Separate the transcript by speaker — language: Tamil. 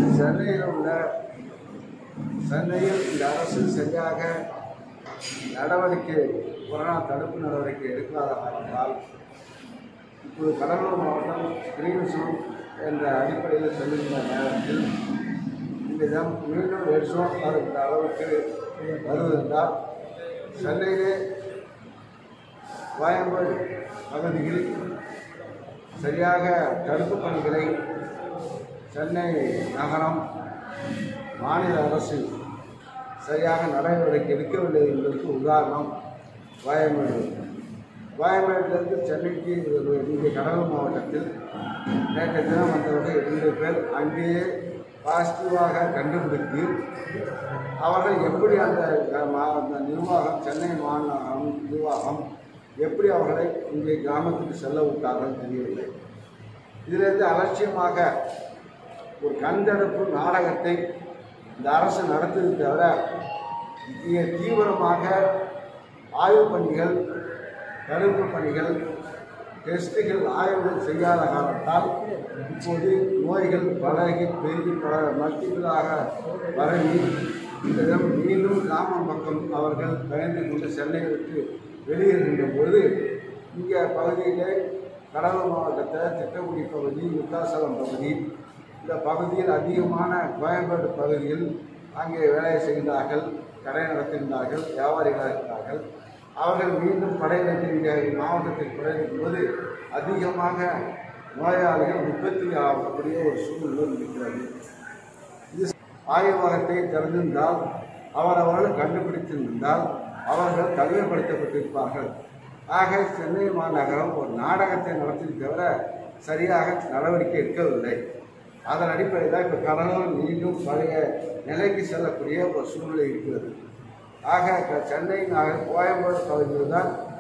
Speaker 1: சென்னையில் உள்ள சென்னையில் இந்த அரசு சரியாக நடவடிக்கை கொரோனா தடுப்பு நடவடிக்கை எடுக்காத காரணத்தால் இப்போது கடலூர் மாவட்டம் கிரீன் ஜோன் என்ற அடிப்படையில் செல்லுகின்ற நேரத்தில் இந்த தினம் மீண்டும் ரெட் ஜோன் வருகின்ற அளவுக்கு வருவதென்றால் சென்னையிலே கோயம்பேடு பகுதியில் சரியாக தடுப்பு பணிகளை சென்னை நகரம் மாநில அரசு சரியாக நடவடிக்கை எடுக்கவில்லை என்பதற்கு உதாரணம் கோயம்பேடு கோயம்பேட்டிலிருந்து சென்னைக்கு ஒரு இங்கே கடலூர் மாவட்டத்தில் நேற்று தினம் வந்தவர்கள் இரண்டு பேர் அங்கேயே பாசிட்டிவாக கண்டுபிடித்து அவர்கள் எப்படி அந்த க- மா- அந்த நிர்வாகம் சென்னை மாநகரம் நிர்வாகம் எப்படி அவர்களை இங்கே கிராமத்துக்கு செல்ல விட்டார்கள் தெரியவில்லை இதிலிருந்து அலட்சியமாக ஒரு கண்தடுப்பு நாடகத்தை இந்த அரசு நடத்துவதை தவிர இங்கே தீவிரமாக ஆய்வு பணிகள் தடுப்பு பணிகள் டெஸ்ட்டுகள் ஆய்வுகள் செய்யாத காரணத்தால் இப்போது நோய்கள் பலகி பெருகி பல மல்டிபிளாக பரவி இந்த தினம் மீண்டும் கிராமம் பக்கம் அவர்கள் பயந்து கொண்டு சென்னை விட்டு வெளியேறுகின்ற பொழுது இங்கே பகுதியிலே கடலூர் மாவட்டத்தை திட்டக்குடி பகுதி விருத்தாசலம் பகுதி இந்த பகுதியில் அதிகமான கோயம்பேடு பகுதியில் அங்கே வேலை செய்கின்றார்கள் கடை நடத்துகின்றார்கள் வியாபாரிகளாக இருக்கிறார்கள் அவர்கள் மீண்டும் படை வைக்கின்ற மாவட்டத்தில் படை வைக்கும்போது அதிகமாக நோயாளிகள் உற்பத்தி ஆகக்கூடிய ஒரு சூழ்நிலை இருக்கிறது இது ஆய்வகத்தை திறந்திருந்தால் அவரவர்கள் கண்டுபிடித்திருந்தால் அவர்கள் தனிமைப்படுத்தப்பட்டிருப்பார்கள் ஆக சென்னை மாநகரம் ஒரு நாடகத்தை நடத்தி தவிர சரியாக நடவடிக்கை எடுக்கவில்லை அதன் அடிப்படையில் தான் இப்போ கடலூர் மீண்டும் பழைய நிலைக்கு செல்லக்கூடிய ஒரு சூழ்நிலை இருக்கிறது ஆக க- சென்னை நகர் கோயம்பேடு பகுதியில் தான்